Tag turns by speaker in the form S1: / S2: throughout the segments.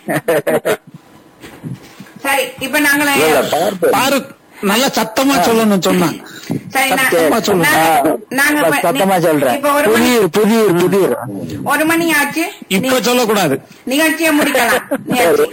S1: சரி இப்ப நாங்களே
S2: இல்ல, இல்ல, பார்த்து.
S3: பாரு நல்லா சத்தமா சொல்லணும் சொன்னான்
S1: சரி நான்-
S3: சத்தமா சொல்லு.
S1: நாங்க- நாங்க இப்ப-
S2: சத்தமா சொல்றேன்
S1: இப்ப ஒரு மணி
S2: புதியூர் புதியூர் புதியூர்
S1: ஒரு மணி ஆச்சு
S3: இப்ப சொல்லக்கூடாது
S1: நிகழ்ச்சியை முடிக்கலாம் நிகழ்ச்சி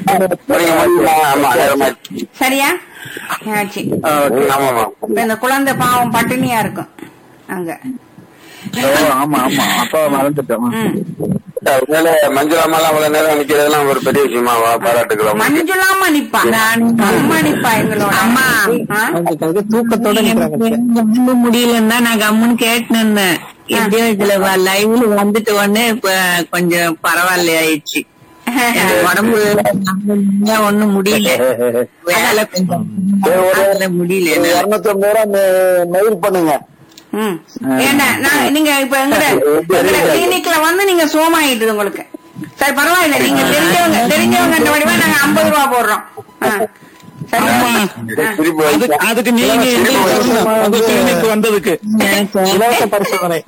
S4: ஆமா நேரமாச்சு.
S1: சரியா நிகழ்ச்சி
S4: ஆமாமா
S1: இப்ப இந்த குழந்தை பாவம் பட்டினியா இருக்கும் அங்க
S2: ஓ ஆமா ஆமா அப்பா மறந்துட்டோம்
S1: ம்.
S4: உண்மையிலே மஞ்சள் அம்மாலாம் அவ்வளவு நேரம் நிக்கிறதெல்லாம் ஒரு பெரிய விஷயமா வா பாராட்டுக்கலாம்
S1: மஞ்சுளாமா நிப்பா அம்மா நிப்பா எங்களோட
S5: அம்மா.
S1: ஆ?
S2: கொஞ்சம் தூக்கத்தோட நிக்கிறாங்க
S5: ரொம்ப முடியலன்னு தான் நான் கம்முன்னு கேட்டு இருந்தேன் எப்படியோ இதுல லைவ்ல வந்துட்டு உடனே இப்ப கொஞ்சம் பரவாயில்ல ஆயிடுச்சு எனக்கு உடம்பு ஒண்ணும் முடியல வேலை கொஞ்சம் அதனால முடியல என்னால.
S2: இருநூத்தி ஐம்பது ரூபா மெயில் பண்ணுங்க
S1: ம். ஏன்னா நான் நீங்க இப்ப எங்கட கிளினிக்ல வந்து நீங்க சோமாயிட்டு உங்களுக்கு சரி பரவாயில்ல நீங்க தெரிஞ்சவங்க தெரிஞ்சவங்க வடிவா நாங்க ஐம்பது ரூபா போடுறோம் ஆ. சரியா?
S3: ஆமா.
S1: ஆ.
S4: திருப்பி வை.
S3: அதுக்கு அதுக்கு நீங்க எங்களுக்கு வரணும். உங்க கிளினிக் வந்ததுக்கு
S2: இலவச பரிசோதனை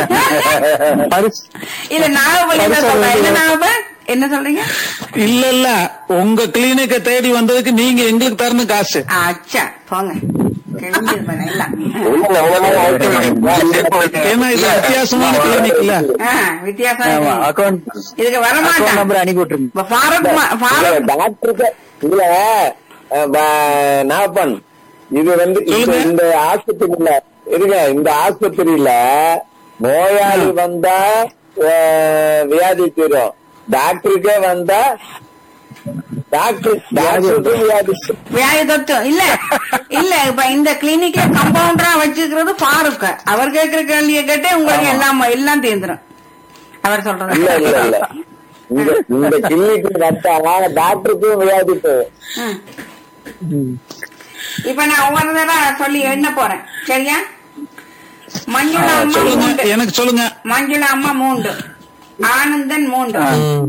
S2: பரிசு
S1: இல்ல நாகப்பள்ளி என்ன சொல்றேன் என்ன நாகப்ப என்ன சொல்றீங்க
S3: இல்ல இல்ல உங்க கிளினிக்க தேடி வந்ததுக்கு நீங்க எங்களுக்கு தரணும் காசு
S1: ஆ, அச்சா போங்க தெரிஞ்சது பாரு, எல்லாம்.
S4: இல்ல, இவ்வளவு நேரம் ஆயிடுச்சு.
S3: ஏன்னா இது வித்தியாசமான கிளினிக் இல்ல
S1: ஆ, வித்தியாசம்
S2: ஆமா
S1: இருக்கு.
S2: அக்கௌண்ட்
S1: இதுக்கு வர
S2: அக்கௌண்ட்
S1: மாட்டான்
S2: நம்பர் அனுப்பி விட்டுருங்க
S1: இப்ப ஃபாரூக் மா- ஃபாரூக்
S6: டாக்டருக்கு இல்ல அஹ், ப- நாகப்பன் இது வந்து இப்ப
S3: சொல்லுங்க.
S6: இந்த ஆஸ்பத்திரியில இருங்க இந்த ஆஸ்பத்திரியில நோயாளி வந்தா அஹ், வியாதி தீரும் டாக்டருக்கே வந்தா டாக்டர் டாக்டருக்கு வியாதி தீரும்.
S1: வியாதி தொத்து இல்ல இல்ல இப்ப இந்த கிளினிக்ல கம்பவுண்டரா வச்சிருக்கிறது ஃபாரூக் அவர் கேட்கிற கேள்வியை கேட்டே உங்களுக்கு எல்லாம் எல்லாம் தீர்ந்துரும் அவர் சொல்றது
S6: இல்ல இல்ல இல்ல இந்த இந்த கிளினிக்கு வந்தா டாக்டருக்கும் வியாதி தீரும்.
S1: ம். இப்ப நான் ஒவ்வொரு தடவை சொல்லி எண்ண போறேன் சரியா மஞ்சுளா அம்மா
S3: சொல்லுங்க
S1: மூன்று
S3: எனக்கு சொல்லுங்க
S1: மஞ்சுளா அம்மா மூன்று ஆனந்தன் மூன்று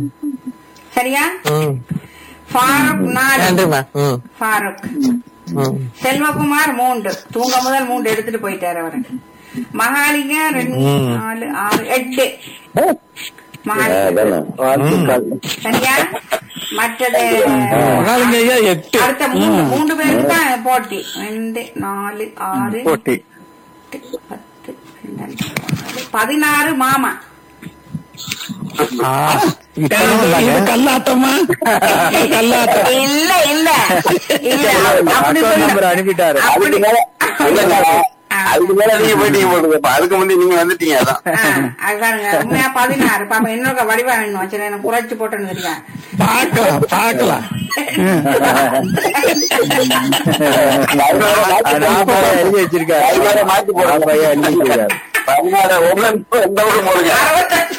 S1: சரியா ஃபாரூக் நாலு
S2: நன்றிம்மா ம்
S1: ஃபாரூக்
S2: ம்
S1: செல்வகுமார் மூன்று தூங்க முதல் மூன்று எடுத்துட்டு போயிட்டாரு அவரு மகாலிங்க ரெண்டு நாலு ஆறு எட்டு மகாலிங்க
S6: அதானே. வாழ்த்துக்கள்.
S1: சரியா மற்றது
S3: மகாலிங்க ஐயா எட்டு
S1: அடுத்த மூணு மூன்று பேருக்கு தான் போட்டி ரெண்டு நாலு ஆறு
S2: போட்டி
S1: எட்டு, பத்து பன்னெண்டு, பதினாறு, பதினாறு மாமா
S2: ஆ,
S3: இது
S2: இப்பதான்
S3: இது கல்லாட்டமா கல்லாட்டம்
S1: இல்ல இல்ல இல்ல அப்படி
S2: அக்கௌண்ட் நம்பர்
S1: சொல்ல
S2: அனுப்பிட்டாரு
S1: அப்படி
S4: அதுக்கு மேல இல்ல, அதுக்கு மேல நீங்க போயிட்டீங்க போட்டுங்க அதுக்கு முந்தி நீங்க வந்துட்டீங்க அதான்
S1: ஆ, அது பாருங்க உண்மையா பதினாறு பாப்பா இன்னொரு வடிவா வேணும் சரி எனக்கு குறைச்சு போட்டேன்னு தெரியா
S3: பார்க்கலாம் பார்க்கலாம்
S2: நாற்பது எழுதி வச்சிருக்காரு
S4: பதினாறு மாத்தி போடுங்க.
S2: நாற்பது எழுதி வச்சிருக்காரு
S4: பதினாறு ஒண்ணு எந்த ஊருக்கு போடுங்க
S1: அறுபத்தஞ்சு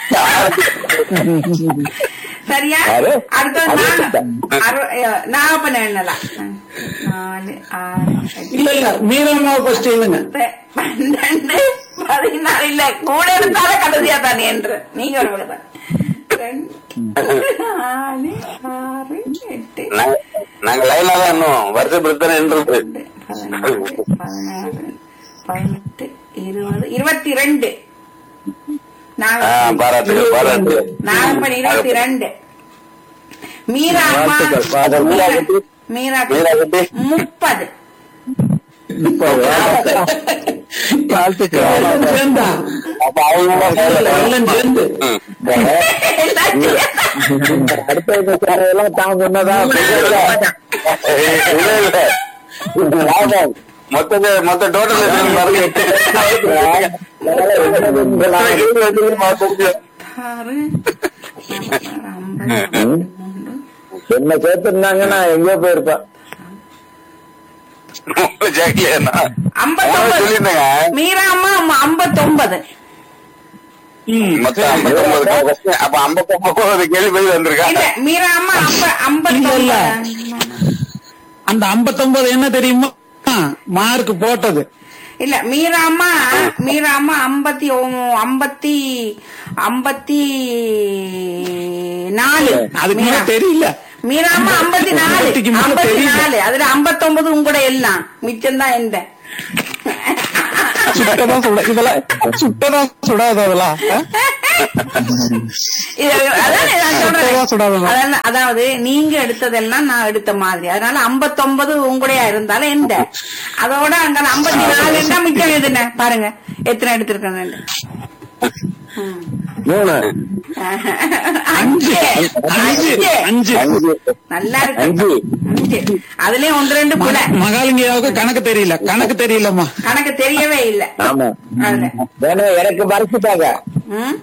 S1: சரியா
S6: யாரு?
S1: அடுத்தது நாக- அறு- அஹ், நாகப்பன் எண்ணலாம் நாலு ஆறு எட்டு,
S3: இல்ல இல்ல மீனம்மா ஃபர்ஸ்ட் இல்லைங்க
S1: பத்து, பன்னெண்டு பதினாறு இல்ல கூட இருந்தாலும் கடைசியா தானே என்று நீங்க ஒரு விடுதல். ரெண்டு நாலு ஆறு எட்டு
S4: நாங்க- நாங்க லைன்ல தான் இன்னும் வருஷ பிரச்சனை என்றது
S1: பன்னெண்டு, பதினாறு பதினாறு பதினெட்டு இருபது இருபத்தி ரெண்டு
S4: ஆ, பாராட்டு பாராட்டு
S1: நாகப்பன் இருபத்தி ரெண்டு மீரா அம்மா
S2: வாழ்த்துக்கள்,
S4: வாழ்த்துக்கள். மீரா குட்டி?
S1: மீரா
S4: மீரா குட்டி?
S1: முப்பது
S2: வாழ்த்துக்கள்
S3: சேர்ந்தா
S4: அப்ப அவங்க
S3: எல்லாம் சேர்ந்து
S4: ம்.
S6: அடுத்த எல்லாம் தான் சொன்னதான்
S4: இல்ல, இல்ல. லாபம். மொத்த மொத்த டோட்டல்
S1: ஆறு ஐம்பது மூன்று
S6: என்ன சேர்த்திருந்தாங்கன்னா எங்கேயோ போயிருப்பேன்
S1: ஐம்பத்தொன்பது
S4: சொல்லிருந்தேங்க
S1: மீரா அம்மா ஐம்பத்தொன்பது
S4: மொத்தம் ஐம்பத்தொன்பது question. அப்ப ஐம்பத்தொன்பது கேள்வி பதில் வந்திருக்கா
S1: இல்ல மீரா அம்மா ஐம்ப
S3: இல்ல, இல்ல.
S1: ஐம்பத்தொன்பது
S3: அந்த 59 என்ன தெரியுமா மார்க் போட்டது
S1: இல்ல மீரா அம்மா மீரா அம்மா ஐம்பத்தி ஒ- ஐம்பத்தி ஐம்பத்தி நாலு
S3: அதுக்கு மேல
S1: மீரா.
S3: தெரியல
S1: மீரா அம்மா ஐம்பத்தி நாலு
S3: ஐம்பத்திக்கு மேல
S1: ஐம்பத்தி
S3: தெரியல.
S1: நாலு அதுல ஐம்பத்தொன்பது உங்கூட எல்லாம் மிச்சம் தான் எந்த
S3: சுட்டதான் சுட இதெல்லாம் சுட்டதான் சுடாது அதெல்லாம் ஆ?
S1: இது- அதானே நான் சொல்றேன்.
S3: சுத்தமா சுடாதம்மா.
S1: அதான- அதாவது நீங்க எடுத்ததெல்லாம் நான் எடுத்த மாதிரி அதனால 59 உங்களுடைய இருந்தாலும் எந்த அதோட அங்க 54 இருந்தா மிச்சம் எதுன்னு பாருங்க எத்தனை எடுத்திருக்கேன்
S2: மூணு
S1: அஞ்சு
S3: அஞ்சு
S1: அஞ்சு
S3: அஞ்சு
S4: அஞ்சு
S1: நல்லா இருக்கு
S6: அஞ்சு.
S1: அஞ்சு அதுலயும் ஒன்று ரெண்டு புல
S3: மகாலிங்காவுக்கு கணக்கு தெரியல கணக்கு தெரியலம்மா
S1: கணக்கு தெரியவே இல்ல
S6: ஆமா
S1: அதுல
S6: வேணும் எனக்கு மறைச்சிட்டாங்க
S1: ம்?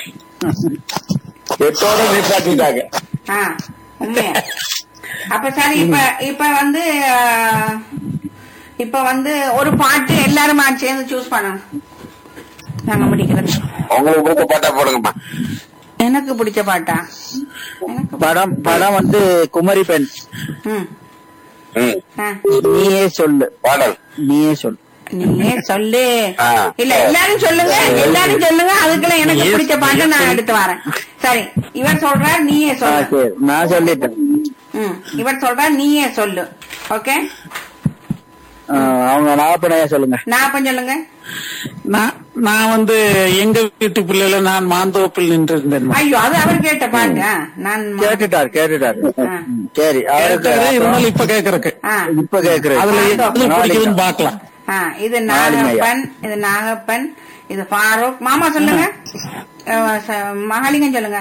S6: எட்டோட நிப்பாட்டிட்டாங்க
S1: ஆ, உண்மையா அப்ப சரி இப்ப இப்ப வந்து ஆ, இப்ப வந்து ஒரு பாட்டு எல்லாரும் சேர்ந்து சூஸ் பண்ணணும் நாங்க முடிக்கிறது
S4: உங்களுக்கு பிடிச்ச பாட்டா போடுங்கம்மா
S1: எனக்கு பிடிச்ச பாட்டா எனக்கு
S2: படம் படம் வந்து குமரி பெண்
S1: ம்
S4: ம்
S1: ஆ.
S2: நீயே சொல்லு
S4: பாடல்
S2: நீயே சொல்லு
S1: நீயே சொல்லு
S4: ஆ.
S1: இல்ல எல்லாரும் சொல்லுங்க எல்லாரும் சொல்லுங்க அதுக்குள்ள எனக்கு பிடிச்ச பாட்டை நான் எடுத்து வரேன் சரி இவர் சொல்றார் நீயே
S2: ஆ
S1: சொல்லு
S2: சரி நான் சொல்லிட்டேன்
S1: ம் இவர் சொல்றார் நீயே சொல்லு ஓகே
S2: ஆ, அவங்க நாகப்பனையா சொல்லுங்க
S1: நான் அப்ப சொல்லுங்க
S3: நான் நான் வந்து எங்க வீட்டு பிள்ளைல நான் மாந்தோப்பில் நின்று இருந்தேன்
S1: ஐயோ அது அவர் கேட்ட பாட்டு ஆ, நான் மா-
S2: கேட்டுட்டார் கேட்டுட்டார்
S1: ஆ.
S2: ம், சரி அவருக்கு
S3: இருந்தாலும் இப்ப கேக்குறக்கு
S1: ஆ,
S2: இப்ப கேக்குறேன்
S3: அதுல எது பிடிக்குதுன்னு பாக்கலாம்
S1: ஆ, இது
S2: நாலுமையா.
S1: நாகப்பன் இது நாகப்பன் இது ஃபாரூக் மாமா சொல்லுங்க அஹ், ச- மகாலிங்கம் சொல்லுங்க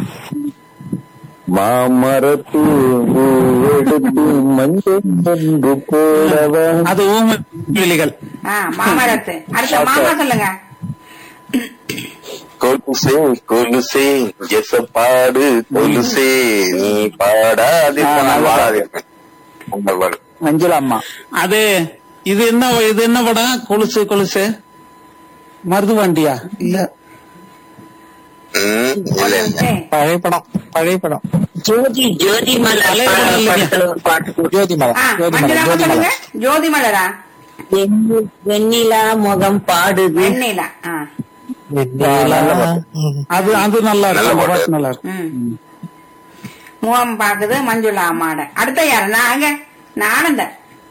S6: மாமரத்து எடுத்து மஞ்சள் கொண்டு போடவா
S3: அது ஊமை விழிகள்
S1: ஆ மாமரத்து அடுத்த மாமா சொல்லுங்க
S4: கொலுசே கொலுசே எச பாடு கொலுசே நீ பாடாதே
S2: ஆ,
S4: நான்
S2: நல்ல
S4: பாடாதிருப்பேன் அந்த பாடு
S2: மஞ்சுளா அம்மா
S3: அது இது என்ன இது என்ன படம் கொலுசு கொலுசு மருதுவாண்டியா இல்ல
S4: ம், இல்ல இல்ல
S1: ஏய்,
S3: பழைய படம் பழைய படம்
S5: ஜோதி ஜோதி மலர்
S3: பழைய படம் இல்லைங்க.
S5: படத்துல ஒரு பாட்டு போட்டு
S3: ஜோதி
S1: ஆ, மஞ்சுளாமா சொல்லுங்க ஜோதி மலரா
S5: வெண்ணி- வெண்ணிலா முகம் பாடுது
S1: வெண்ணிலா ஆ
S3: அது அது நல்லா
S4: நல்ல
S3: இருக்கு அந்த
S4: பாட்டு.
S3: பாட்டு நல்லா இருக்கு
S1: ம் முகம் பாக்குது மஞ்சுளா அம்மாட அடுத்த யாரு நாங்க நானந்த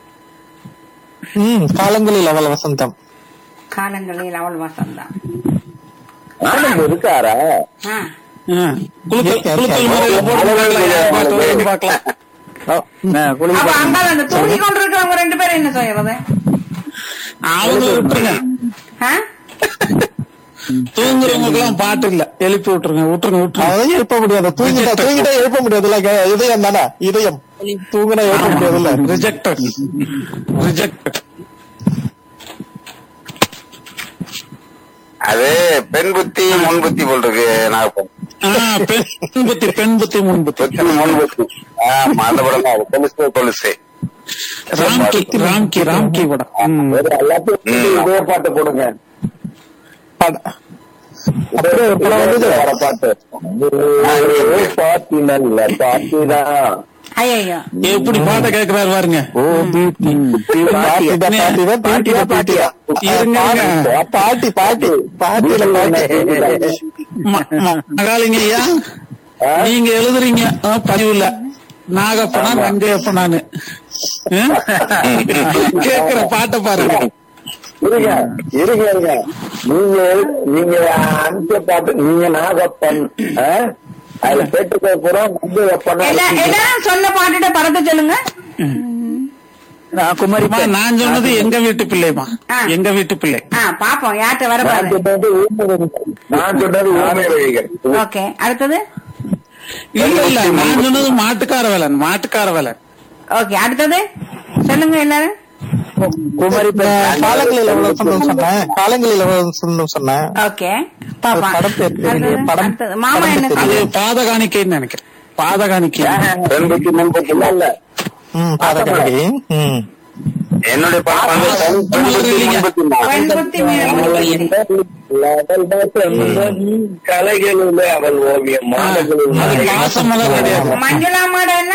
S3: காலங்களில் அவள் வசந்தம்
S1: காலங்களில் அவள் வசந்தம்
S6: ஆனந்த் இருக்காரா
S1: ஆ
S3: குழுக்கள் குழுக்கள் முறையில போட்டு பார்க்கலாம், யார் பாட்டு வருதுன்னு பார்க்கலாம்
S2: ஓ, நான் குளிக்க
S1: அப்ப
S2: போறேன்.
S1: அங்கால அந்த தூங்கி கொண்டிருக்கிறவங்க ரெண்டு பேரும் என்ன செய்யறது
S3: அவங்க விட்டுருங்க
S1: ஆ?
S3: தூங்குறவங்களுக்கு எல்லாம் பாட்டு இல்ல எழுப்பி விட்டுருங்க விட்டுருங்க விட்டுருங்க
S7: அதையும் எழுப்ப முடியாது தூங்கிட்டா தூங்கிட்டா எழுப்ப முடியாதுல்ல க- இதயம் தானே இதயம் தூங்கினா எழுப்ப முடியாதுல்ல
S3: ரிஜெக்டட் ரிஜெக்டட்
S4: அது பெண் புத்தி முன் புத்தி போல் இருக்கு நாகப்பன்
S3: பெண் புத்தி பெண் புத்தி முன் புத்தி
S4: புத்தி முன் புத்தி ஆமா அந்த படம் தான் அது. கொலுசே கொலுசே
S3: ராம்கி ராம்கி ராம்கி படம் ம்.
S6: வேற எல்லாத்தையும் இதே பாட்டு போடுங்க
S7: அப்படியே ஒரு படம் வந்தது
S6: வர பாட்டு ஏ, பாட்டி நல்ல பாட்டிதான்
S1: ஐயையோ
S3: எப்படி பாட்டை கேக்குறாரு பாருங்க
S7: ஓ பியூட்டி பாட்டி தான் பாட்டி தான் பியூட்டி தான் பியூட்டி
S3: இருங்க, இருங்க.
S7: பாட்டி பாட்டி பாட்டியில பாட்டி
S3: ம- ம- மகாலிங்க ஐயா நீங்க எழுதுறீங்க ஆ, பதிவுல நாகப்பனா நங்கையப்பனான்னு ஆ? கேக்குற பாட்டை பாருங்க
S6: இருங்க இருங்க இருங்க நீங்க நீங்க அனுப்பிய பாட்டு நீங்க நாகப்பன் ஆ? அதுல கேட்டுக்க புறம் வந்து வைப்பனா
S1: எல்லா- எல்லாரும் சொன்ன பாட்டுட்ட படத்தை சொல்லுங்க
S2: நான் குமரி
S3: அம்மா,
S2: பெண்.
S3: நான் சொன்னது எங்க வீட்டு பிள்ளைமா
S1: ஆ.
S3: எங்க வீட்டு பிள்ளை
S1: ஆ பாப்போம் யார்கிட்ட வர
S6: நான்
S1: பாரு
S6: சொன்னது ஊமை நான் சொன்னது ஊமை வழிகள்
S1: ஓகே அடுத்தது
S3: இல்ல இல்ல நான் சொன்னது மாட்டுக்கார வேலன் மாட்டுக்கார வேலன்
S1: ஓகே அடுத்தது சொல்லுங்க எல்லாரும்
S2: குமரி பெண்
S7: காலங்களில் எவ்வளவு சொந்தம் சொன்னேன் காலங்களில் எவ்வளவு சொந்தம் சொன்னேன்
S1: ஓகே பாப்பா
S7: அது படம் பேர் தெரியலையே.
S1: அடுத்தது,
S7: படம்
S1: அடுத்தது. மாமா
S7: படம்
S1: என்ன
S7: பேர்
S3: அது
S1: சொல்லுங்க
S3: பாதகாணிக்கைன்னு நினைக்கிறேன் பாதகாணிக்கை
S4: பெண் புத்தி முன் புத்தி
S6: இல்ல இல்ல
S7: ம் பாதகடி ம்
S4: என்னுடைய படம் வந்து பெண் புத்தி முன் புத்தி தான்.
S1: பெண் புத்தி மீது முன்
S6: கலைகளில் அவள் ஓவியம் மாதங்களில்
S3: அது பாசமலர் கிடையாது
S1: மஞ்சுளா மாட என்ன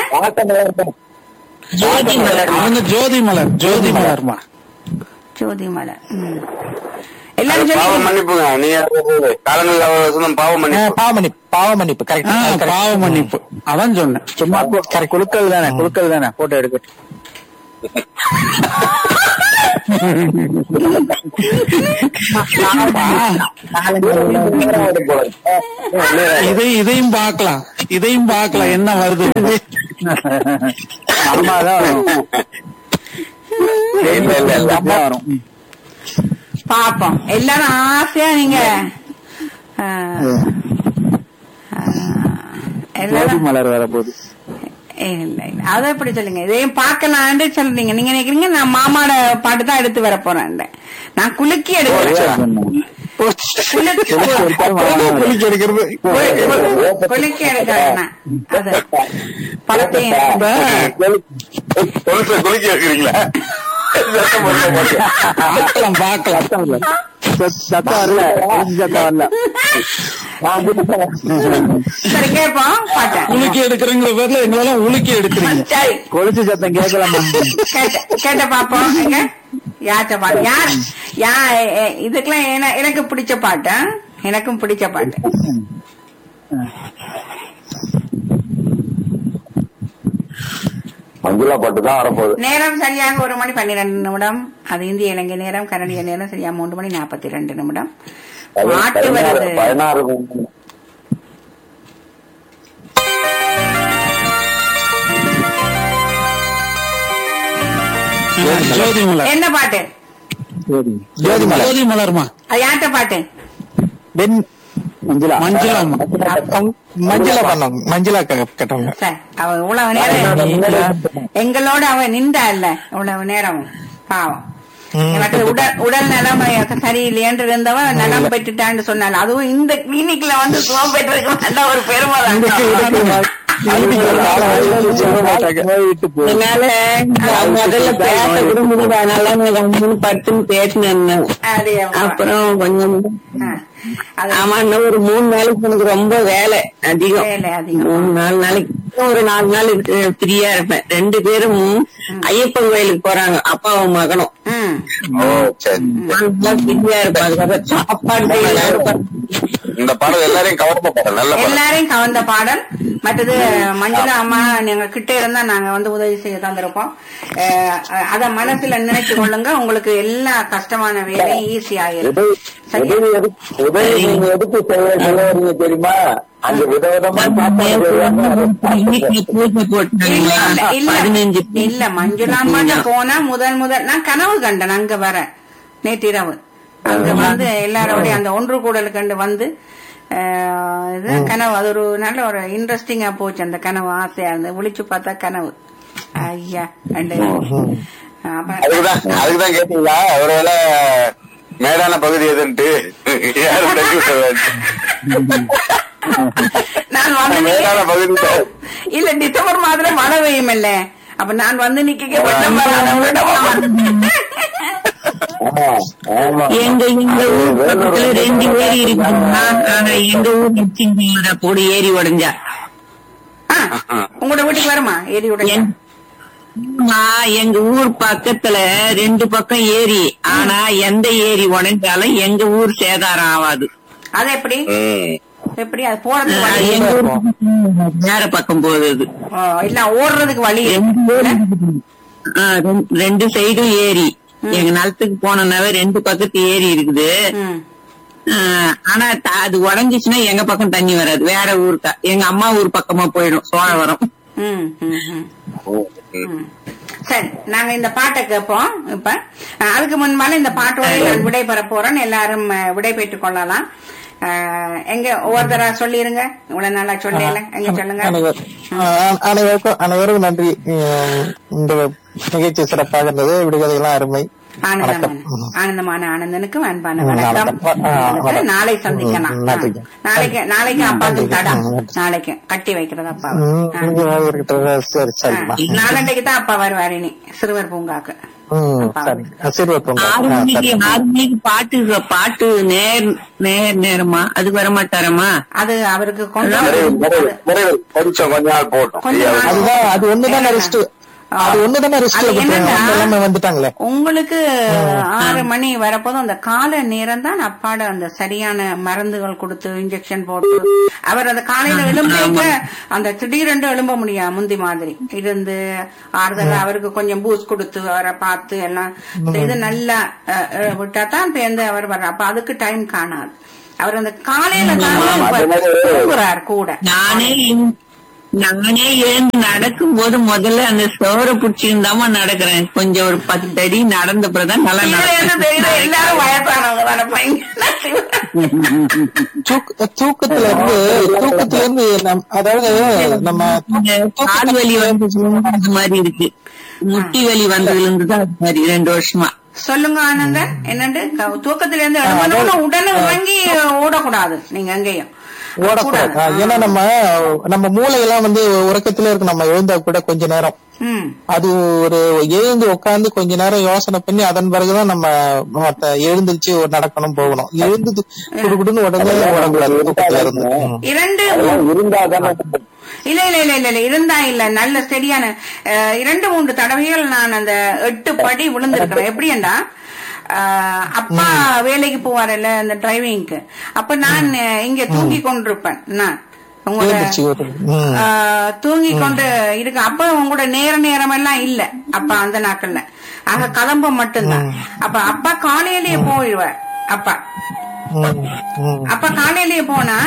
S5: ஜோதி மலர்
S3: அவங்க ஜோதி மலர் ஜோதி மலர்மா
S1: ஜோதி மலர் ம்.
S4: அது
S1: எல்லாரும்
S4: பாவ
S1: சொல்லுங்க
S4: மன்னிப்புங்க நீங்க காலங்கள் சொன்ன பாவ மன்னிப்பு
S7: பாவமன்னிப்பு பாவமன்னிப்பு
S3: ஆ,
S7: கரெக்ட்
S3: பாவ மன்னிப்பு அதான் சொன்னேன்
S2: சும்மா கு- குலுக்கல் தானே குலுக்கல் தானே போட்டோ எடுக்கட்டும்
S3: இதை இதையும் பார்க்கலாம் இதையும் பார்க்கலாம் என்ன வருது
S2: மாமா தான் வரும்
S4: இல்ல இல்ல இல்ல
S2: அம்மா வரும்
S1: பாப்போம் எல்லாரும் ஆசையா நீங்க ஆ, ஆ,
S2: ஜோதி
S1: எல்லாரும்
S2: மலர் வர போகுது
S1: இல்ல இல்ல அதை எப்படி சொல்லுங்க இதையும் பார்க்கலான்னு சொல்றீங்க நீங்க நினைக்கிறீங்க நான் மாமாட பாட்டு தான் எடுத்து வர போறேன் நான் குலுக்கி எடுக்கிறேன் குலுக்கி
S7: குளிக்க எடுக்கிறது
S1: குலுக்கி எடுக்கிறேன் நான். அது பழத்தையும்
S4: கொலுசை குலுக்கி வைக்கிறீங்களா சத்தம் போட்டு போட்டு.
S3: பார்க்கலாம் பார்க்கலாம்
S2: சத்தம் இல்ல சத்- சத்தம் வரல கொஞ்சம் சத்தம் வரல
S1: சரி கேட்போம் பாட்டேன்
S3: உலுக்கி எடுக்கிறங்கிற பேர்ல எங்களால உலுக்கி எடுக்கிறீங்க
S1: சரி
S2: கொலுசு சத்தம் கேட்கலாமா
S1: கேட்ட கேட்ட பாப்போம் எங்க யார்ட்ட பாட்டு யார் யா எ- எ- இதுக்கெல்லாம் என- எனக்கு பிடிச்ச பாட்டு ஆ? எனக்கும் பிடிச்ச பாட்டு
S6: மஞ்சுளா பாட்டு தான் வரப்போகுது
S1: நேரம் சரியாக ஒரு மணி பன்னிரெண்டு நிமிடம் அது இந்திய இலங்கை நேரம் கனடிய நேரம் சரியா மூன்று மணி நாற்பத்தி ரெண்டு நிமிடம் பாட்டு வருது
S6: பதினாறு
S3: ஜோதி மலர்
S1: என்ன பாட்டு
S2: சரி
S7: ஜோதி மலர்
S3: ஜோதி மலர்மா
S1: அது யார்ட்ட பாட்டு
S2: பெண் மஞ்சுளா
S3: மஞ்சள் அம்மா
S7: மஞ்சளா பண்ணோம் மஞ்சளா கேட்டவங்க
S1: சரி அவ இவ்வளவு நேரம் எங்களோட அவ நின்றா இல்ல இவ்வளவு நேரம் பாவம் எனக்கு உடல் உடல் நலம் சரியில்லையென்று இருந்தவ நலம் பெற்றுட்டான்னு சொன்னால அதுவும் இந்த கிளினிக்ல வந்து சுகம் பெற்றிருக்க நல்ல ஒரு பெருமை தான்.
S2: போயிட்டு போ
S5: அதனால நான் முதல்ல பேச கூட முடியல அதனால நான் மூணு பட்டுன்னு பேசினேன்
S1: அது
S5: அப்புறம் கொஞ்சம்
S1: ஆ. அது
S5: ஆமா இன்னும் ஒரு மூணு நாளைக்கு எனக்கு ரொம்ப வேலை அதிகம்
S1: வேலை அதிகம்.
S5: மூணு நாலு நாளைக்கு இன்னும் ஒரு நாலு நாள் ஃப்ரீயா இருப்பேன் ரெண்டு பேரும் ஐயப்பன் கோயிலுக்கு போறாங்க அப்பாவும் மகனும்
S1: ம்
S4: ஓ சரி
S5: நாலு நாள் ஃப்ரீயா இருப்பேன் அதுக்கப்புறம் சாப்பாடு எல்லாம் இருப்பேன்
S4: இந்த படம் எல்லாரையும் கவர்ந்த படம் நல்ல படம்
S1: எல்லாரையும் கவர்ந்த பாடல் மற்றது மஞ்சுளா அம்மா நீங்க கிட்ட இருந்தா நாங்க வந்து உதவி செய்ய தந்திருப்போம் அஹ், அத மனசுல நினைச்சு கொள்ளுங்க உங்களுக்கு எல்லா கஷ்டமான வேலையும் ஈஸி ஆயிரும்
S6: உதவி
S1: சரியா?
S6: உதவி எதுக்கு உதவி நீங்க எதுக்கு செய்ய செய்யறீங்க தெரியுமா அங்க விதவிதமா சாப்பாடு செய்வாங்க.
S5: வீட்டுல பூஜை
S1: இல்ல
S5: போட்டாங்களா
S1: இல்ல, இல்ல
S5: பதினஞ்சு
S1: இல்ல மஞ்சுளா அம்மாட்ட போனா முதல் முதல் நான் கனவு கண்டேன் அங்க வர நேற்றிரவு அங்க வந்து எல்லாரோடய அந்த ஒன்று கூடல் கண்டு வந்து அஹ், இது கனவு அது ஒரு நல்ல ஒரு இன்ட்ரெஸ்டிங்கா போச்சு அந்த கனவு ஆசையா இருந்து விழிச்சு பார்த்தா கனவு ஐயா ரெண்டு அப்ப
S4: அதுக்குதான் அதுக்குதான் கேட்டீங்களா ஒருவேளை மேடான பகுதி எதுன்ட்டு யாரும் டக்கி விட்டது.
S1: நான் வந்து
S4: மேடான
S1: நிக்க-
S4: பகுதி தான்.
S1: இல்ல டிசம்பர் மாதம் மழை பெய்யும் இல்ல அப்ப நான் வந்து நிக்க வெள்ளம் வராத விடவா?
S6: ஆமா, ஆமா.
S5: எங்க எங்க ஊர் பக்கத்துல ரெண்டு ஏரி இருக்குங்களா ஆனா எங்க ஊர் நெச்சிங்களோட போடு ஏரி உடைஞ்சா
S1: ஆ, உங்களோட வீட்டுக்கு வருமா ஏரி உடைய
S5: என்- ஆமா, எங்க ஊர் பக்கத்துல ரெண்டு பக்கம் ஏரி ஆனா எந்த ஏரி உடைஞ்சாலும் எங்க ஊர் சேதாரம் ஆகாது
S1: அது எப்படி
S4: ம்.
S1: எப்படி அது போறதுக்கு
S5: ஆஹ்,
S1: வழி
S5: எங்க ஊர் வேற பக்கம் போகுது
S1: ஓ, இல்ல ஓடுறதுக்கு வழி
S5: ரெண்டு
S1: இல்ல?
S5: ஊர் ஆஹ், ரெண்டு- ரெண்டு சைடும் ஏரி எங்க நிலத்துக்கு போனனாவே ரெண்டு பக்கத்து ஏரி இருக்குது
S1: ம்.
S5: ஆஹ், ஆனா த- அது உடஞ்சிச்சுன்னா எங்க பக்கம் தண்ணி வராது வேற ஊருக்கா எங்க அம்மா ஊர் பக்கமா போயிடும் சோழவரம்
S1: ம், ம், ம். ம். சரி நாங்க இந்த பாட்டை கேட்போம் இப்ப அஹ், அதுக்கு முன்பால இந்த பாட்டோட நான் விடை பெற போறோம் எல்லாரும் அஹ், விடை பெற்றுக் கொள்ளலாம் அஹ், எங்க ஒவ்வொருத்தரா சொல்லிருங்க இவ்வளவு நாளா சொல்லல எங்க சொல்லுங்க
S7: அனைவர் ஆ- அனைவருக்கும் அனைவருக்கும் நன்றி உம், இந்த நிகழ்ச்சி சிறப்பாக இருந்தது விடுகதைகள்லாம் அருமை
S1: ஆனந்தமான ஆனந்தமான ஆனந்தனுக்கும் அன்பான
S7: ம்,
S1: வணக்கம்
S7: வணக்கம். ஆ, வணக்கம்.
S1: நாளை சந்திக்கலாம்
S7: ம், நன்றி.
S1: ஆ. நாளைக்கு நாளைக்கு அப்பாவுக்கு
S7: நன்றி.
S1: தடா
S7: ம், நன்றி.
S1: நாளைக்கு கட்டி வைக்கிறது அப்பா
S7: உம், இங்க இருக்கிற சரி சரிம்மா
S1: நாளண்டைக்கு தான் அப்பா வருவாரு இனி சிறுவர் பூங்காக்கு
S7: ம் சரி சரி வைப்போம்
S5: ஆறு
S7: ஆ,
S5: மணிக்கு
S7: சரி
S5: ஆறு மணிக்கு பாட்டு பாட்டு நேர் நேர் நேரமா அது வர மாட்டாரமா
S1: அது அவருக்கு கொண்டு
S4: விரைவில், விரைவில், விரைவில். கொஞ்சம் கொஞ்ச நாள் போட்டோம்
S1: கொஞ்ச நாள்.
S7: அதுதான் அது ஒண்ணுதான் ரெஸ்ட் அது ஒண்ணுதானே ரிஸ்க்ல
S1: அது என்னன்னா,
S7: எல்லாமே வந்துட்டாங்களே
S1: உங்களுக்கு ஆறு மணி வரப்போதும் அந்த கால நேரம் தான் அப்பாட அந்த சரியான மருந்துகள் கொடுத்து இன்ஜெக்ஷன் போட்டு அவர் அந்த காலையில எழும்ப அந்த திடீரென்று எழும்ப முடியாது முந்தி மாதிரி இருந்து ஆறுதல் அவருக்கு கொஞ்சம் பூஸ்ட் கொடுத்து அவரை பார்த்து எல்லாம் செய்து நல்லா அஹ், அஹ், விட்டா தான் பேருந்து அவர் வர்ற அப்ப அதுக்கு டைம் காணாது அவர் அந்த காலையில தான் இப்ப தூங்குறார் கூட
S5: நானே இன்- நானே எழுந்து நடக்கும் போது முதல்ல அந்த சோரை பிடிச்சிருந்தாம நடக்கிறேன் கொஞ்சம் ஒரு பத்து அடி நடந்த பிறகுதான் நல்லா
S1: இதுல என்ன தெரியுது எல்லாரும் வயசானவங்க தானே பையன்
S7: தூக்க- தூக்கத்துல இருந்து தூக்கத்துல இருந்து நம்- அதாவது நம்ம
S5: நடக்கிறேன் கால் வலி வந்து அந்த மாதிரி இருக்கு முட்டி வலி வந்ததுல இருந்து தான் அது மாதிரி ரெண்டு வருஷமா
S1: சொல்லுங்க ஆனந்தன் என்னண்டு க- தூக்கத்துல இருந்து எழும்பணும்னு உடனே வாங்கி ஓடக்கூடாது நீங்க எங்கேயும்
S7: ஓடக்கூடாது
S1: கூடாது.
S7: ஆ, ஏன்னா நம்ம நம்ம மூளையெல்லாம் வந்து உறக்கத்துல இருக்கு நம்ம எழுந்தா கூட கொஞ்ச நேரம்
S1: ம்
S7: அது ஒரு எழுந்து உட்கார்ந்து கொஞ்ச நேரம் யோசனை பண்ணி அதன் பிறகுதான் நம்ம மத்த எழுந்திருச்சு ஒரு நடக்கணும் போகணும் எழுந்து குடுக்குடுன்னு உடனே ஓடக்கூடாது தூக்கத்துல இருந்து ம்.
S1: இரண்டு
S6: இருந்தா தானே
S1: இல்ல இல்ல இல்ல இல்ல இல்ல இருந்தா இல்ல நல்ல ஸ்டெடியான அஹ், இரண்டு மூன்று தடவைகள் நான் அந்த எட்டு படி விழுந்திருக்கிறேன் எப்படின்னா அஹ், அப்பா வேலைக்கு போவார்ல அந்த டிரைவிங்க்கு அப்ப நான் அஹ், இங்க தூங்கி கொண்டிருப்பேன் நான் உங்களோட
S7: எழுந்திருச்சு ஒரு- ம்.
S1: ஆஹ் தூங்கி கொண்டு இருக்கு அப்ப உங்களோட நேர நேரம் எல்லாம் இல்ல அப்ப அந்த நாட்கள்ல ஆக கதம்ப மட்டும்தான் அப்ப அப்பா காலையிலேயே போயிடுவார் அப்பா
S7: ம், ம்.
S1: அப்ப காலையிலேயே போனா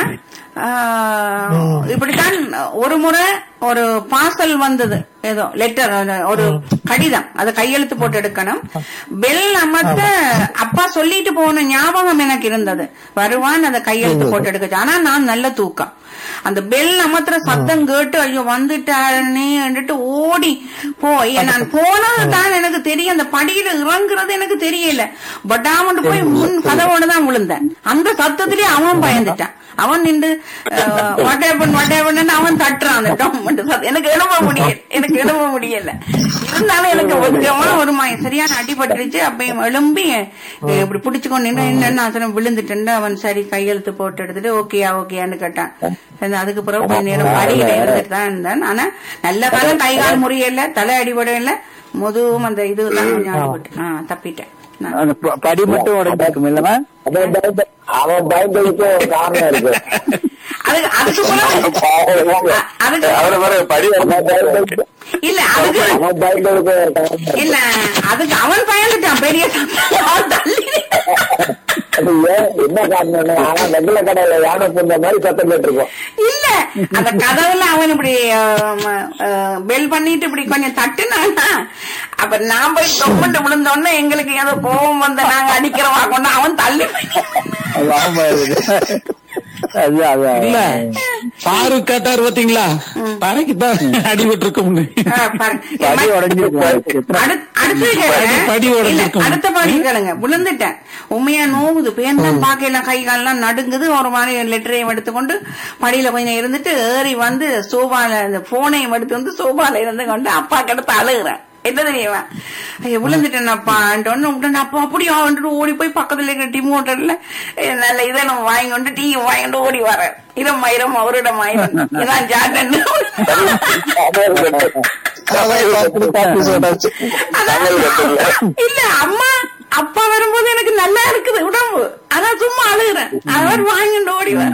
S1: ஆஹ், இப்படித்தான் ஒரு முறை ஒரு பார்சல் வந்தது ஏதோ லெட்டர் ஒரு கடிதம் அதை கையெழுத்து போட்டு எடுக்கணும் பெல் அமர்த்த அப்பா சொல்லிட்டு போன ஞாபகம் எனக்கு இருந்தது வருவான் அதை கையெழுத்து போட்டு எடுக்க ஆனா நான் நல்ல தூக்கம் அந்த பெல் அமர்த்துற சத்தம் கேட்டு ஐயோ வந்துட்டாருன்னு ஓடி போய் நான் போனது தான் எனக்கு தெரியும் அந்த படியில இறங்குறது எனக்கு தெரியல பட்டாமட்டு போய் முன் கதவோட தான் விழுந்தேன் அந்த சத்தத்திலேயே அவன் பயந்துட்டான் அவன் நின்று வட்டேப்பன் வட்டேப்பன் அவன் தட்டுறான் அந்த டொம்மட்டு சத்தம் எனக்கு எழும்ப முடியல எனக்கு எழும்ப முடியல இருந்தாலும் எனக்கு கொஞ்சமா ஒரு மா- சரியான அடிபட்டுருச்சு அப்பயும் எழும்பி அஹ், இப்படி பிடிச்சுக்கொண்டு நின்று என்ன நான் சொன்னேன் விழுந்துட்டேன் அவன் சரி கையெழுத்து போட்டு எடுத்துட்டு ஓகேயா ஓகேயான்னு கேட்டான் சரி, அதுக்கு பிறகு கொஞ்ச நேரம் படியில இருந்துட்டு தான் இருந்தேன் ஆனா நல்ல காலம் கை கால் முறியல தலை அடிபடல முதுவும் அந்த இதுதான் கொஞ்சம் அடிபட்டு ஆ, தப்பிட்டேன் நான்.
S2: அந்த ப- படி மட்டும் உடஞ்சிருக்கும் இல்லமா
S6: அவன் பயந்த அவன் பயந்ததுக்கு ஒரு காரணம் இருக்கு
S1: அதுக்கு அதுக்கு பிறகு அ- அதுக்கு
S4: அவரை பாரு படி
S6: அவன் பயந்ததுக்கு
S1: இல்ல அதுக்கு
S6: அவன் பயந்ததுக்கு ஒரு காரணம் இருக்கு.
S1: இல்ல அதுக்கு அவன் பயந்துட்டான் பெரிய சத்தம். அவன் தள்ளி
S6: அது ஏன் என்ன காரணம் ஆனா வெங்கல கடையில யானை புந்த மாதிரி சத்தம் கேட்டிருக்கோம்
S1: இல்ல அந்த கதவுல அவன் இப்படி பெல் பண்ணிட்டு இப்படி கொஞ்சம் தட்டுனானா அப்ப நான் போய் தொம்பிட்டு விழுந்தோடனே எங்களுக்கு ஏதோ கோபம் வந்த நாங்க அடிக்கிறவா கொண்டு அவன் தள்ளி
S2: அது ஆமா இருக்குது அது அது
S3: இல்ல பாரு கேட்டாரு பாத்தீங்களா தரைக்குதான் அடிபட்டு இருக்கும்னு
S1: ஆ, பாரு.
S2: படி உடைஞ்சிருக்கும் எத்தனை-
S1: அடுத்- அடுத்தது கேளுங்க.
S3: படி உடைஞ்சிருக்கும்.
S1: இல்ல, அடுத்த பாடி கேளுங்க விழுந்துட்டேன் உண்மையா நோவுது பேந்தான் பாக்கையில கை கால்லாம் நடுங்குது ஒரு மாதிரி லெட்டரையும் எடுத்துக்கொண்டு படியில கொஞ்சம் இருந்துட்டு ஏறி வந்து சோபால இந்த போனையும் எடுத்து வந்து சோபால இருந்து கொண்டு அப்பா கிடத்து அழுகுறேன் என்ன தெரியுமா ஐயோ விழுந்துட்டேன் அப்பா உடனே அப்பா அப்படியா வந்துட்டு ஓடி போய் பக்கத்துல இருக்கிற டிம் ஹோட்டல்ல நல்ல இதை நம்ம வாங்கி கொண்டு டீ வாங்கி கொண்டு ஓடி வரேன் இரம்மா இரம்மா ஒரு இடம் இதான் ஜாட்டன்
S7: அதான் காப்பி காப்பி சோடாச்சு
S1: அதான் இல்ல அம்மா அப்பா வரும்போது எனக்கு நல்லா இருக்குது உடம்பு அதான் சும்மா அழுகுறேன் அவர் வாங்கிட்டு ஓடி வர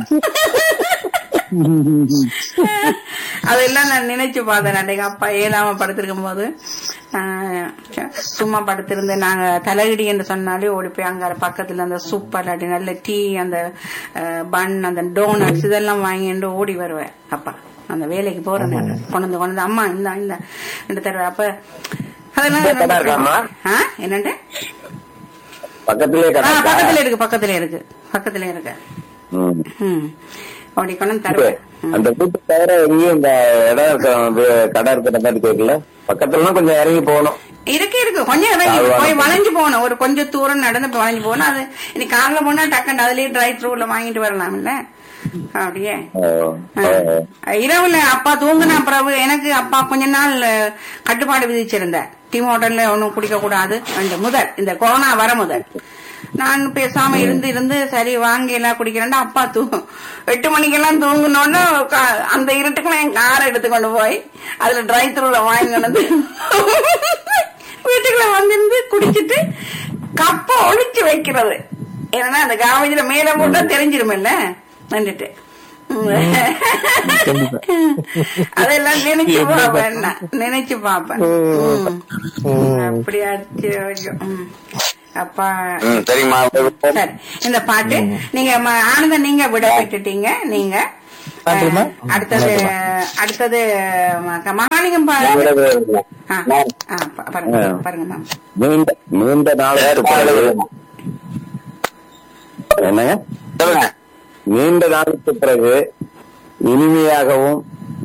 S1: அதெல்லாம் நான் நினைச்சு பார்த்தேன் அன்றைக்கு அப்பா ஏழாம படுத்திருக்கும் போது ஆஹ், சும்மா படுத்திருந்து நாங்க தலையிடி என்று சொன்னாலே ஓடி போய் அங்க பக்கத்துல அந்த சூப் அல்லாட்டி நல்ல டீ அந்த பன் அந்த டோனட்ஸ் இதெல்லாம் வாங்கிட்டு ஓடி வருவேன் அப்பா அந்த வேலைக்கு போற நேரம் கொண்டு வந்து கொண்டு வந்து அம்மா இந்த இந்த இந்த தடவை அப்ப அதெல்லாம்
S6: இங்க கடை இருக்காம்மா?
S1: ஆ, என்னண்டு
S6: பக்கத்திலே
S1: ஆ,
S6: கடை இருக்கா?
S1: பக்கத்துல இருக்கு பக்கத்துல இருக்கு பக்கத்துல இருக்கு
S6: ம்.
S1: ம் அப்படி கொண்டு வந்து
S6: இப்ப
S1: தருவேன் ம்.
S6: அந்த வீட்டு தவிர எங்கேயும் இந்த இடம் இருக்க வே- கடை இருக்கிற மாதிரி தெரியல பக்கத்துலலாம் கொஞ்சம் இறங்கி போகணும்
S1: இருக்கு இருக்கு கொஞ்சம் இறங்கி
S6: அது
S1: போய்
S6: வாங்க.
S1: வளைஞ்சு போகணும் ஒரு கொஞ்சம் தூரம் நடந்து போய் வளைஞ்சு போகணும் அது இன்னைக்கு காலைல போனா டக்குன்னு அதுலயே டிரை த்ரூல வாங்கிட்டு வரலாம்ல அப்படியே
S6: ஓ, ஓ, ஓ.
S1: ஆ. இரவுல அப்பா தூங்குன பிறகு எனக்கு அப்பா கொஞ்ச நாள் அஹ், கட்டுப்பாடு விதிச்சிருந்த டீம் ஹோட்டல்ல ஒன்னும் குடிக்க கூடாது அந்த முதல் இந்த கொரோனா வர முதல் நான் பேசாம இருந்து இருந்து சரி வாங்கி எல்லாம் குடிக்கிறேன்னா அப்பா தூங்கும் எட்டு மணிக்கெல்லாம் தூங்கினோன்னு அந்த இருட்டுக்குள்ள என் காரை எடுத்து கொண்டு போய் அதுல ட்ரை த்ரூல வாங்கி கொண்டு வந்து வீட்டுக்குள்ள வந்திருந்து குடிச்சிட்டு கப்ப ஒழிச்சு வைக்கிறது ஏன்னா அந்த காவேஜில மேல போட்டா தெரிஞ்சிருமில்ல வந்துட்டு அதெல்லாம் நினைச்சு பாப்பேன் நான். நினைச்சு பாப்பேன் ம். அப்படி அடிச்சு ஐயோ. ம். அப்பா
S4: ம், சரிம்மா
S1: சரி இந்த பாட்டு நீங்க ம- ஆனந்தம் நீங்க விட விட்டுட்டீங்க நீங்க
S7: நன்றிம்மா.
S1: அஹ், அடுத்தது அடுத்தது ம- மகாலிங்கம் பாருங்க ஆ, ஆ, பா- பாருங்க பாருங்க மேம்
S6: நீண்ட நீண்ட நாளுக்கு பிறகு என்னங்க
S4: சொல்லுங்க
S6: நீண்ட நாளுக்கு பிறகு இனிமையாகவும்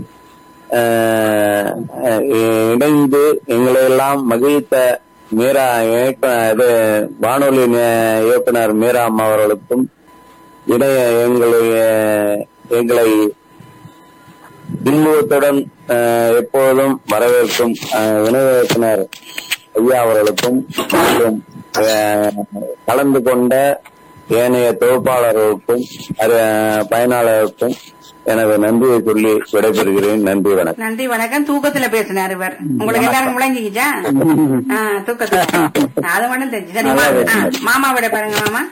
S6: ஆஹ், அஹ், இணைந்து எங்களை எல்லாம் மகிழ்த்த மீரா இயக்க- இது வானொலி நே- இயக்குனர் மீரா அம்மா அவர்களுக்கும் இணைய எங்களுடைய எங்களை இன்பத்துடன் ஆஹ், எப்போதும் வரவேற்கும் ஆஹ், இணை இயக்குனர் ஐயா அவர்களுக்கும் மற்றும் ஆஹ், கலந்து கொண்ட ஏனைய தொகுப்பாளர்களுக்கும் அஹ், பயனாளர்களுக்கும் எனது நன்றியை சொல்லி விடைபெறுகிறேன் நன்றி வணக்கம்
S1: நன்றி வணக்கம் தூக்கத்துல பேசினாரு இவர் உங்களுக்கு எல்லாரும் முழங்கிக்கிச்சா ஆ, தூக்கத்துல அது மட்டும் தெரிஞ்சு சரி மா- ஆ, மாமா விட பாருங்க மாமா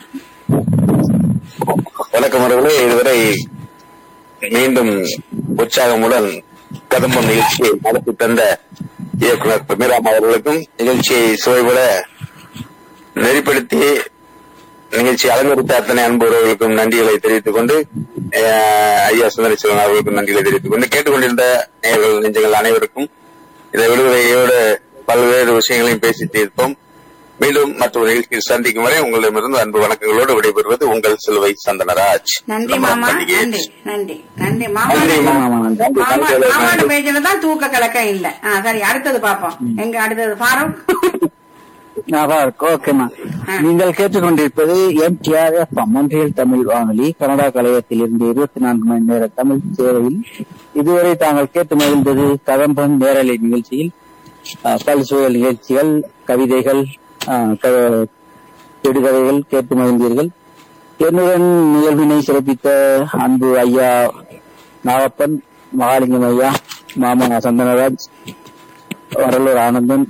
S4: வணக்கம் அவர்களே இதுவரை மீண்டும் உற்சாகமுடன் கதம்பம் நிகழ்ச்சியை நடத்தி தந்த இயக்குனர் மீராம் அவர்களுக்கும் நிகழ்ச்சியை சுவைபட நெறிப்படுத்தி நிகழ்ச்சி அலங்கரித்த அத்தனை அன்புறவர்களுக்கும் நன்றிகளை தெரிவித்துக் கொண்டு அஹ், ஐயா சுந்தரேஸ்வரன் அவர்களுக்கும் நன்றிகளை தெரிவித்துக் கொண்டு கேட்டுக்கொண்டிருந்த நேயர்கள் நெஞ்சங்கள் அனைவருக்கும் இந்த விடுமுறையோடு பல்வேறு விஷயங்களையும் பேசி தீர்ப்போம் மீண்டும் மற்றொரு நிகழ்ச்சியில் சந்திக்கும் வரை உங்களிடமிருந்து அன்பு வணக்கங்களோடு விடைபெறுவது உங்கள் சிலுவை சந்தனராஜ்
S1: நன்றி
S4: நம்ம
S1: மாமா
S4: பண்டிகை.
S1: நன்றி நன்றி நன்றி மாமா
S4: நன்றி, மாமா.
S1: மாமா மாமாவோட பேஜ்ல தான் தூக்க கலக்கம் இல்ல ஆ, சரி அடுத்தது பாப்போம் எங்க அடுத்தது ஃபாரூக்
S2: ஓகேமா நீங்கள் கேட்டுக்கொண்டிருப்பது எம்டிஆர் எஃப்எம் மொன்றியல் தமிழ் வானொலி கனடா கலையத்தில் இருந்து இருபத்தி நான்கு மணி நேர தமிழ் சேவையில் இதுவரை தாங்கள் கேட்டு மகிழ்ந்தது கதம்பம் நேரலை நிகழ்ச்சியில் அஹ், பல்சுழல் நிகழ்ச்சிகள் கவிதைகள் அஹ், க- சிறுகதைகள் கேட்டு மகிழ்ந்தீர்கள் என்னுடன் நிகழ்வினை சிறப்பித்த அன்பு ஐயா நாகப்பன் மகாலிங்கம் ஐயா மாமா சந்தனராஜ் வரலூர் ஆனந்தன்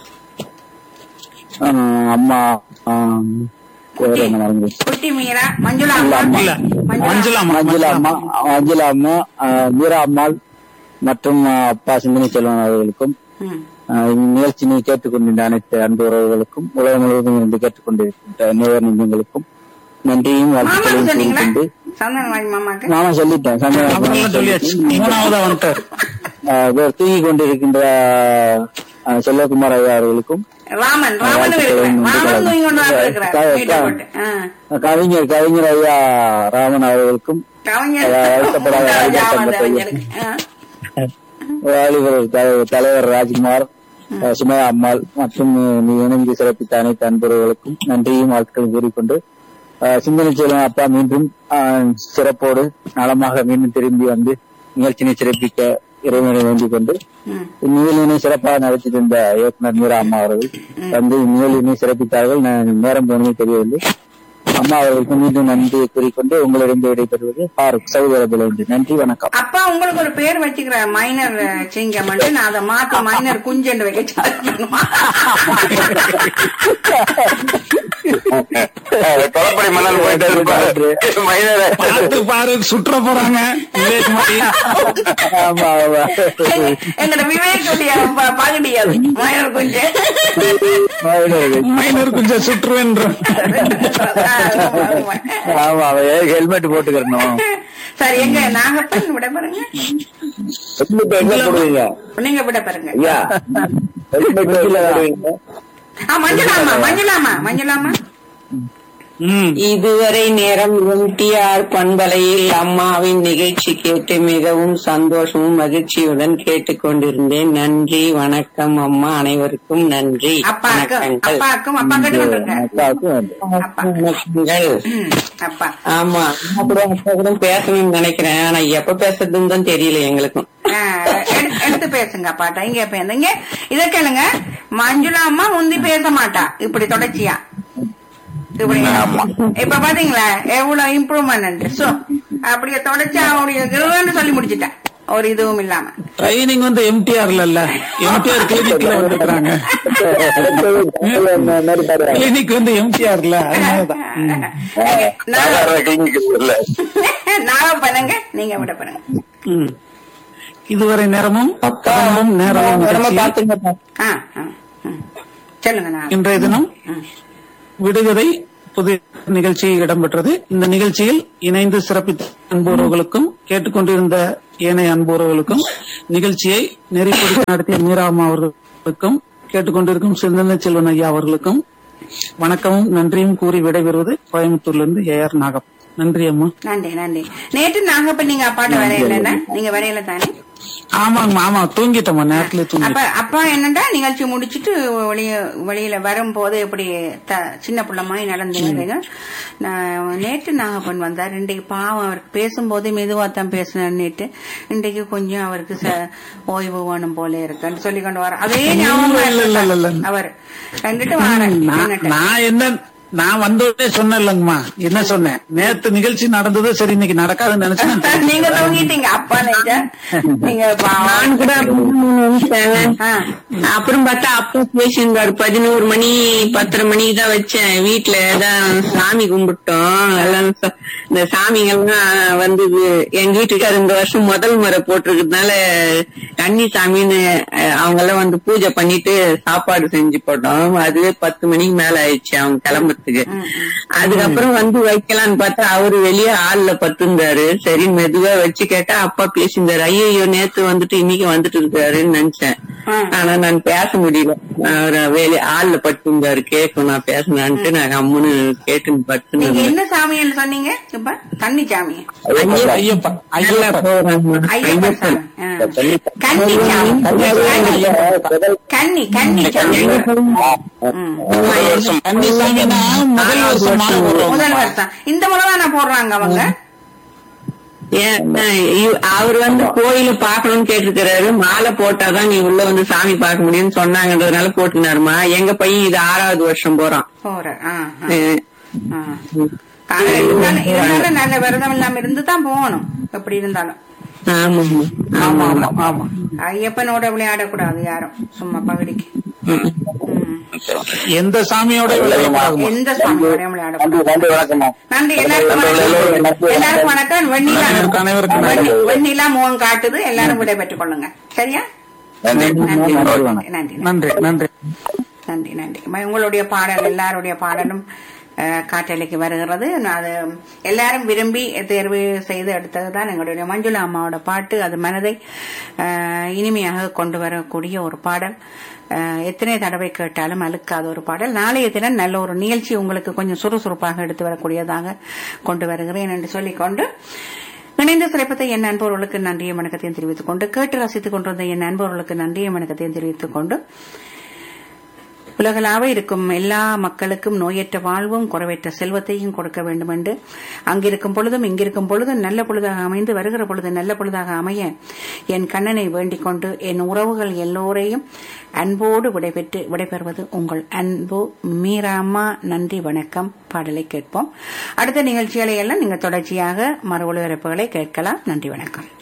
S2: ஆஹ் அம்மா ஆஹ் பேர் என்ன மறந்து
S1: குட்டி மீரா மஞ்சுளா அம்மா
S3: இல்ல, மஞ்சுளா அம்மா.
S2: மஞ்சுளா அம்மா மஞ்சுளா அம்மா ஆஹ் மீரா அம்மாள் மற்றும் ஆஹ் அப்பா சிந்தனை செல்வன் அவர்களுக்கும்
S1: ம்.
S2: ஆஹ் இந்நிகழ்ச்சியை கேட்டுக்கொண்டிருந்த அனைத்து அன்பு உறவுகளுக்கும் உலகம் முழுவதும் இருந்து கேட்டுக்கொண்டிருக்கின்ற நேர் நெஞ்சங்களுக்கும் நன்றியும்
S1: மாமாக்கு
S2: வாழ்த்துக்களையும்
S1: சொன்னீங்களா
S2: கூறிக்கொண்டு
S1: சந்தனராஜ் மாமாக்கு
S2: நாம சொல்லிட்டேன்
S3: அவரெல்லாம்
S2: சந்தன
S3: சொல்லியாச்சு மூணாவதா வந்துட்டார்
S2: ஆஹ் தூங்கி கொண்டிருக்கின்ற ஆஹ் செல்வகுமார் ஐயா அவர்களுக்கும்
S1: ராமன் ராமன் இருக்கிறேன் ராமன் தூங்கி கொண்டு இருக்கிறார் வீட்டை போட்டு ஆ.
S2: கவிஞர் கவிஞர் ஐயா ராமன் அவர்களுக்கும்
S1: கவிஞர்
S2: வருத்தப்படாத
S1: ராஜா
S2: ராஜா
S1: வந்து
S2: பையன்.
S1: அறிஞருக்கு. ஆ.
S2: வாலிபர் தலைவர் தலைவர் ராஜ்குமார் அஹ், சுமையா அம்மாள் மற்றும் நீ இணைந்து சிறப்பித்த அனைத்து அன்பர்களுக்கும் நன்றியும் வாழ்த்துக்களும் கூறிக்கொண்டு அஹ், சிந்தனை செல்வன் அப்பா மீண்டும் அஹ், சிறப்போடு நலமாக மீண்டும் திரும்பி வந்து நிகழ்ச்சியை சிறப்பிக்க இறைவனை வேண்டிக் கொண்டு
S1: ம்.
S2: இந்நிகழ்வினை சிறப்பாக நடத்தி தந்த இயக்குனர் மீரா அம்மா அவர்கள் வந்து இந்நிகழ்வினை சிறப்பித்தார்கள் நான் நேரம் போனதே தெரியவில்லை அம்மா அவர்களுக்கு மீண்டும் நன்றியை கூறிக்கொண்டு உங்களிடம் விடைபெறுவது ஃபாரூக் சவுதி அரேபியிலிருந்து நன்றி வணக்கம்
S1: அப்பா உங்களுக்கு ஒரு பேர் வச்சுக்கிற மைனர் சிங்கம் நான் அதை மாத்தி மைனர் குஞ்சு வைக்க சொல்லணுமா?
S4: கொலப்படி மணல் போயிட்டு இருப்பாரு மைனரை
S3: பார்த்து பாரு சுற்ற போறாங்க village மாதிரி.
S2: ஆமா ஆமா
S1: எங்கட விவேக் உடைய ப- பகுதி அது மைனர் குஞ்சு
S3: மைனர் கொஞ்சம் சுற்றுவேன்ற
S2: ஆமா அவன் ஹெல்மெட் போட்டுக்கிறணும்
S1: சரி எங்க நாகப்பன் விட பாருங்க
S6: ஹெல்மெட் எங்க போடுவீங்க
S1: நீங்க விட பாருங்க
S6: ஐயா ஹெல்மெட் எங்க போடுவீங்க
S1: ஆ மஞ்சளாமா மஞ்சளாமா மஞ்சளாமா
S3: ம்
S5: இதுவரை நேரம் எம்டிஆர் பண்பலையில் அம்மாவின் நிகழ்ச்சி கேட்டு மிகவும் சந்தோஷமும் மகிழ்ச்சியுடன் கேட்டுக்கொண்டிருந்தேன் நன்றி வணக்கம் அம்மா அனைவருக்கும் நன்றி
S1: அப்பாக்கும்
S5: வணக்கங்கள்
S1: அப்பாக்கும் அப்பா கேட்டு கொண்டிருக்காரு
S2: அப்பாவுக்கும் நன்றி.
S1: அப்பா
S5: வணக்கங்கள்
S1: ம், அப்பா
S5: ஆமா அம்மா கூட அப்பா கூட பேசணும்னு நினைக்கிறேன் ஆனா எப்ப பேசுறதுன்னு தான் தெரியல எங்களுக்கும்
S1: ஆ, எடு- எடுத்து பேசுங்க அப்பாட்ட இங்க பேசுங்க இத கேளுங்க மஞ்சுளா அம்மா முந்தி பேச மாட்டா இப்படி தொடர்ச்சியா இப்படி
S4: ஆமா.
S1: இப்ப பாத்தீங்களா எவ்வளவு இம்ப்ரூவ்மெண்ட் சோ அப்படியே தொடச்சு அவனுடைய கிருன்னு சொல்லி முடிச்சிட்டேன் ஒரு இதுவும் இல்லாம
S3: ட்ரைனிங் வந்து எம்டிஆர்ல இல்ல எம்டிஆர் கிளினிக்ல வந்துருக்காங்க கிளினிக் வந்து எம்டிஆர்ல அதனாலதான் ம்.
S4: சாதாரண கிளினிக் இல்ல
S1: நான் பண்ணுங்க நீங்க விட பண்ணுங்க
S3: ம். இதுவரை நேரமும் கடம்பும் நேரமும் நிகழ்ச்சியில்
S1: ஆ, ஆ, ம். சொல்லுங்க நான்
S3: இன்றைய தினம்
S1: ம்.
S3: விடுகதை புதிய நிகழ்ச்சி இடம்பெற்றது இந்த நிகழ்ச்சியில் இணைந்து சிறப்பித்த அன்புறவுகளுக்கும் கேட்டுக்கொண்டிருந்த ஏனைய அன்புறவுகளுக்கும் நிகழ்ச்சியை நெறிப்படுத்தி நடத்திய மீராமா அவர்களுக்கும் கேட்டுக்கொண்டிருக்கும் சிந்தனை செல்வன் ஐயா அவர்களுக்கும் வணக்கமும் நன்றியும் கூறி விடைபெறுவது கோயம்புத்தூர்லிருந்து ஏ ஆர் நாகப் நன்றி அம்மா
S1: நன்றி நன்றி நேற்று நாகப்ப நீங்க அப்பாட்ட வரையில நீங்க வரையில தானே
S3: ஆமாங்கம்மா ஆமா தூங்கிட்டோம்மா நேரத்துல
S1: அப்ப
S3: தூங்கிட்டோம்
S1: அப்பா என்னடா நிகழ்ச்சி முடிச்சிட்டு வெளிய வெளியில வரும்போது எப்படி த- சின்ன பிள்ளை மாதிரி நடந்தீங்க நான் நேற்று நாகப்பன் வந்தார் இன்றைக்கு பாவம் அவருக்கு பேசும்போது மெதுவா தான் பேசினார்னுட்டு இன்றைக்கு கொஞ்சம் அவருக்கு ச- ஓய்வு வேணும் போல இருக்குன்னு சொல்லி கொண்டு வர அதே ஞாபகம்
S3: இல்ல, இல்ல, இல்ல, இல்ல.
S1: அவர் கண்டுட்டு வாரேன்
S3: நான்
S1: என்னட்ட.
S3: நான் என்ன நான் வந்தோடனே சொன்னேன் இல்லைங்கம்மா என்ன சொன்னேன் நேத்து நிகழ்ச்சி நடந்தது சரி இன்னைக்கு நடக்காதுன்னு நினைச்சேன்
S1: நீங்க தூங்கிட்டீங்க அப்பா நினைச்சா நீங்க பாவம்.
S5: நான் கூட அப்படிதான் நினைச்சேன்.
S1: ஆ.
S5: அப்புறம் பார்த்தா அப்பா பேசியிருந்தாரு பதினோரு மணி பத்தரை மணிக்கு தான் வச்சேன் வீட்டுல தான் சாமி கும்பிட்டோம் எல்லாம் ச- இந்த சாமிங்கெல்லாம் வந்து இது எங்க வீட்டுக்காரர் இந்த வருஷம் முதல் முறை போட்டிருக்கிறதுனால கன்னி சாமின்னு அஹ், அவங்க எல்லாம் வந்து பூஜை பண்ணிட்டு சாப்பாடு செஞ்சு போட்டோம் அதுவே பத்து மணிக்கு மேல ஆயிடுச்சு அவங்க கிளம்புறதுக்கு அதுக்கப்புறம் வந்து வைக்கலாம்னு பார்த்தா அவரு வெளியே ஆள்ல பத்துந்தாரு சரி மெதுவா வச்சு கேட்டா அப்பா பேசியிருந்தாரு ஐயோ நேத்து வந்துட்டு இன்னைக்கு வந்துட்டு இருக்காருன்னு நினைச்சேன்
S1: ஆ.
S5: ஆனா நான் பேச முடியல அவர் வெளியே ஆள்ல பட்டுந்தாரு கேட்கும் நான் பேசினான்ட்டு நான் அம்முன்னு கேட்டு
S1: நீங்க
S5: பட்டுனேன்
S1: என்ன சாமின்னு சொன்னீங்க இப்ப தண்ணி சாமி
S3: ஐயப்பா ஐயப்பா
S1: ஐயப்பன் சாமி ஆ. கன்னி சாமி கன்னி கன்னி சாமி ம்.
S3: கன்னி சாமினா முதல் வருஷம் மாலை போடுறோம்
S1: முதல் வருஷம் இந்த முறை தானே போடுறாங்க அவங்க
S5: ஏன், இவ- அவர் வந்து கோயில பாக்கணும்னு கேட்டிருக்கிறாரு மாலை போட்டாதான் நீ உள்ள வந்து சாமி பார்க்க முடியும்னு சொன்னாங்கன்றதுனால போட்டுனாருமா எங்க பையன் இது ஆறாவது வருஷம் போறான்
S1: போற ஆ, ஆ,
S5: அஹ்
S1: ஆ. ஆனா இருந்தாலும் இருந்தாலும் நல்ல விரதம் இல்லாம இருந்து தான் போகணும் எப்படி இருந்தாலும்
S5: ஆமா
S3: ஆமா ஆமா ஆமா
S1: ஐயப்பனோட விளையாடக்கூடாது யாரும் சும்மா பகுடிக்கு ம்.
S3: எந்த சாமியோட விளையாடக்கூடாதுமா
S1: எந்த சாமியோடையும் விளையாடக்கூடாது
S4: நன்றி வணக்கம்மா
S1: நன்றி எல்லாருக்கும் வணக்கம் எல்லாருக்கும் வணக்கம் வெண்ணிலா
S3: அனைவருக்கும் அனைவருக்கும் நன்றி.
S1: வெண்ணி- வெண்ணிலா முகம் காட்டுது எல்லாரும் விடை பெற்றுக் கொள்ளுங்க சரியா
S4: நன்றி
S1: நன்றி
S2: நன்றி, வணக்கம்.
S1: நன்றி
S3: நன்றி நன்றி
S1: நன்றி நன்றி ம- உங்களுடைய பாடல் எல்லாருடைய பாடலும் அஹ், காற்றலைக்கு வருகிறது நான் அது எல்லாரும் விரும்பி தேர்வு செய்து எடுத்ததுதான் எங்களுடைய மஞ்சுளா அம்மாவோட பாட்டு அது மனதை அஹ், இனிமையாக கொண்டு வரக்கூடிய ஒரு பாடல் அஹ், எத்தனை தடவை கேட்டாலும் அழுக்காத ஒரு பாடல் நாளைய தினம் நல்ல ஒரு நிகழ்ச்சி உங்களுக்கு கொஞ்சம் சுறுசுறுப்பாக எடுத்து வரக்கூடியதாக கொண்டு வருகிறேன் என்று சொல்லிக்கொண்டு இணைந்த சிறப்பத்தை என் நண்பர்களுக்கு நன்றியும் வணக்கத்தையும் தெரிவித்துக் கொண்டு கேட்டு ரசித்துக் கொண்டிருந்த என் நண்பர்களுக்கு நன்றியும் வணக்கத்தையும் தெரிவித்துக் கொண்டு உலகளாவ இருக்கும் எல்லா மக்களுக்கும் நோயற்ற வாழ்வும் குறைவற்ற செல்வத்தையும் கொடுக்க வேண்டும் என்று அங்கிருக்கும் பொழுதும் இங்கிருக்கும் பொழுதும் நல்ல பொழுதாக அமைந்து வருகிற பொழுது நல்ல பொழுதாக அமைய என் கண்ணனை வேண்டிக் கொண்டு என் உறவுகள் எல்லோரையும் அன்போடு விடைபெற்று விடைபெறுவது உங்கள் அன்பு மீராமா நன்றி வணக்கம் பாடலை கேட்போம் அடுத்த நிகழ்ச்சிகளை எல்லாம் நீங்கள் தொடர்ச்சியாக மறு ஒளிபரப்புகளை கேட்கலாம் நன்றி வணக்கம்